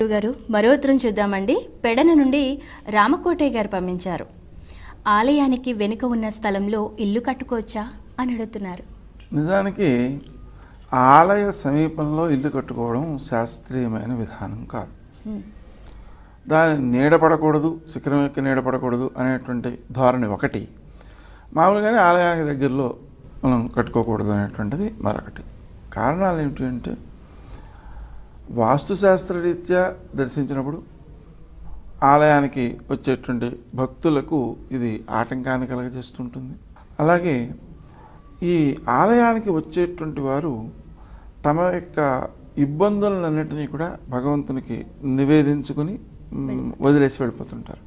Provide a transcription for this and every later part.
గురుగారు మరో ఉత్తరం చూద్దామండి పెడన నుండి రామకోటయ్య గారు పంపించారు ఆలయానికి వెనుక ఉన్న స్థలంలో ఇల్లు కట్టుకోవచ్చా అని అడుగుతున్నారు నిజానికి ఆలయ సమీపంలో ఇల్లు కట్టుకోవడం శాస్త్రీయమైన విధానం కాదు హ్మ్. దాని నీడపడకూడదు శిఖరం యొక్క నీడపడకూడదు అనేటువంటి ధోరణి ఒకటి మామూలుగానే ఆలయానికి దగ్గరలో మనం కట్టుకోకూడదు అనేటువంటిది మరొకటి కారణాలు ఏమిటి అంటే వాస్తుశాస్త్రరీత్యా దర్శించినప్పుడు ఆలయానికి వచ్చేటువంటి భక్తులకు ఇది ఆటంకాన్ని కలగజేస్తుంటుంది అలాగే ఈ ఆలయానికి వచ్చేటువంటి వారు తమ యొక్క ఇబ్బందులన్నింటినీ కూడా భగవంతునికి నివేదించుకుని మ్, వదిలేసి వెళ్ళిపోతుంటారు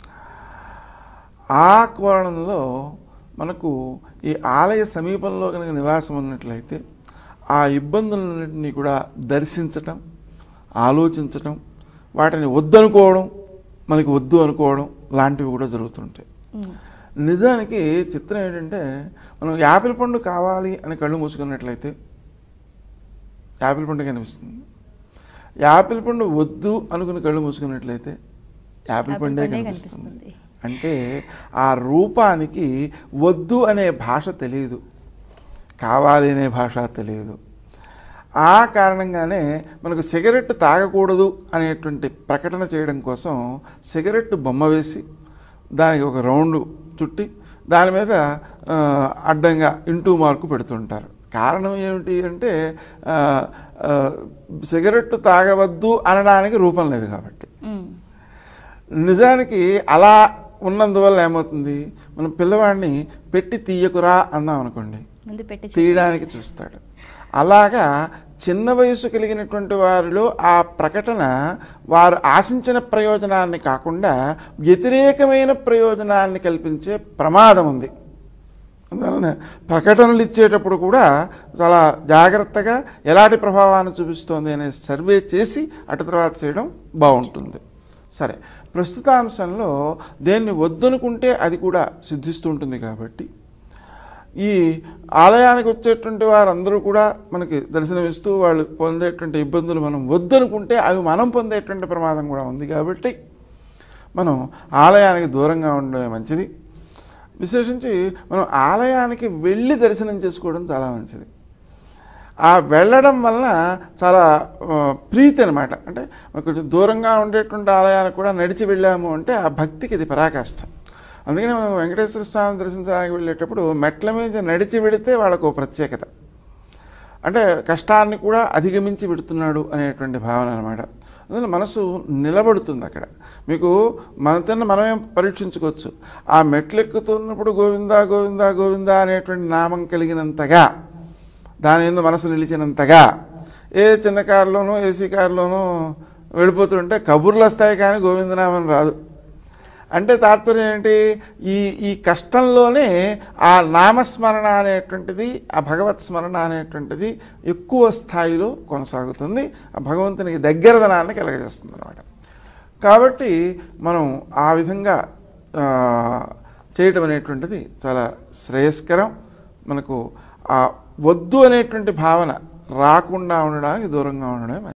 ఆ కోణంలో మనకు ఈ ఆలయ సమీపంలో కనుక నివాసం ఉన్నట్లయితే ఆ ఇబ్బందులన్నింటినీ కూడా దర్శించటం ఆలోచించటం వాటిని వద్దనుకోవడం మనకి వద్దు అనుకోవడం లాంటివి కూడా జరుగుతుంటాయి హ్మ్. నిజానికి చిత్రం ఏంటంటే మనం యాపిల్ పండు కావాలి అని కళ్ళు మూసుకున్నట్లయితే యాపిల్ పండు కనిపిస్తుంది యాపిల్ పండు వద్దు అనుకుని కళ్ళు మూసుకున్నట్లయితే యాపిల్ యాపిల్ పండే పండే కనిపిస్తుంది కనిపిస్తుంది. అంటే ఆ రూపానికి వద్దు అనే భాష తెలియదు కావాలి అనే భాష తెలియదు ఆ కారణంగానే మనకు సిగరెట్ తాగకూడదు అనేటువంటి ప్రకటన చేయడం కోసం సిగరెట్ బొమ్మ వేసి దానికి ఒక రౌండ్ చుట్టి దాని మీద ఆ, అడ్డంగా ఇంటూ మార్కు పెడుతుంటారు కారణం ఏమిటి అంటే ఆ, ఆ, సిగరెట్ తాగవద్దు అనడానికి రూపం లేదు కాబట్టి హ్మ్. నిజానికి అలా ఉన్నందువల్ల ఏమవుతుంది మనం పిల్లవాడిని పెట్టి తీయకురా అన్నాం అనుకోండి ముందు పెట్టి చూ- తీయడానికి చూస్తాడు అలాగా చిన్న వయసు కలిగినటువంటి వారిలో ఆ ప్రకటన వారు ఆశించిన ప్రయోజనాన్ని కాకుండా వ్యతిరేకమైన ప్రయోజనాన్ని కల్పించే ప్రమాదం ఉంది అందువలన ప్రకటనలు ఇచ్చేటప్పుడు కూడా చాలా జాగ్రత్తగా ఎలాంటి ప్రభావాన్ని చూపిస్తోంది అనే సర్వే చేసి అటు తర్వాత చేయడం బాగుంటుంది సరే ప్రస్తుత అంశంలో దేన్ని వద్దనుకుంటే అది కూడా సిద్ధిస్తుంటుంది కాబట్టి ఈ ఆలయానికి వచ్చేటువంటి వారందరూ కూడా మనకి దర్శనమిస్తూ వాళ్ళు పొందేటువంటి ఇబ్బందులు మనం వద్దనుకుంటే అవి మనం పొందేటువంటి ప్రమాదం కూడా ఉంది కాబట్టి మనం ఆలయానికి దూరంగా ఉండడమే మంచిది విశేషించి మనం ఆలయానికి వెళ్ళి దర్శనం చేసుకోవడం చాలా మంచిది ఆ వెళ్ళడం వలన చాలా ఆ, ప్రీతి అనమాట అంటే మనం కొంచెం దూరంగా ఉండేటువంటి ఆలయానికి కూడా నడిచి వెళ్ళాము అంటే ఆ భక్తికి ఇది పరాకాష్ట అందుకని మనం వెంకటేశ్వర స్వామిని దర్శించడానికి వెళ్ళేటప్పుడు మెట్ల మీద నడిచి వెడితే వాళ్ళకు ఓ ప్రత్యేకత అంటే కష్టాన్ని కూడా అధిగమించి పెడుతున్నాడు అనేటువంటి భావన అనమాట అందువల్ల మనసు నిలబడుతుంది అక్కడ మీకు మన తిన్న మనమే పరీక్షించుకోవచ్చు ఆ మెట్లు ఎక్కుతున్నప్పుడు గోవిందా గోవిందా గోవిందా అనేటువంటి నామం కలిగినంతగా దాని ఎందు మనసు నిలిచినంతగా ఏ చిన్న కారులోనూ ఏసీ కారులోనూ వెళ్ళిపోతుంటే కబుర్లు వస్తాయి కానీ గోవిందనామం రాదు అంటే తాత్పర్యం ఏంటి ఈ ఈ కష్టంలోనే ఆ నామస్మరణ అనేటువంటిది ఆ భగవత్ స్మరణ అనేటువంటిది ఎక్కువ స్థాయిలో కొనసాగుతుంది ఆ భగవంతునికి దగ్గరదనాన్ని కలగజేస్తుంది అనమాట కాబట్టి మనం ఆ విధంగా ఆ, చేయటం అనేటువంటిది చాలా శ్రేయస్కరం మనకు ఆ వద్దు అనేటువంటి భావన రాకుండా ఉండడానికి దూరంగా ఉండడమే మంచిది.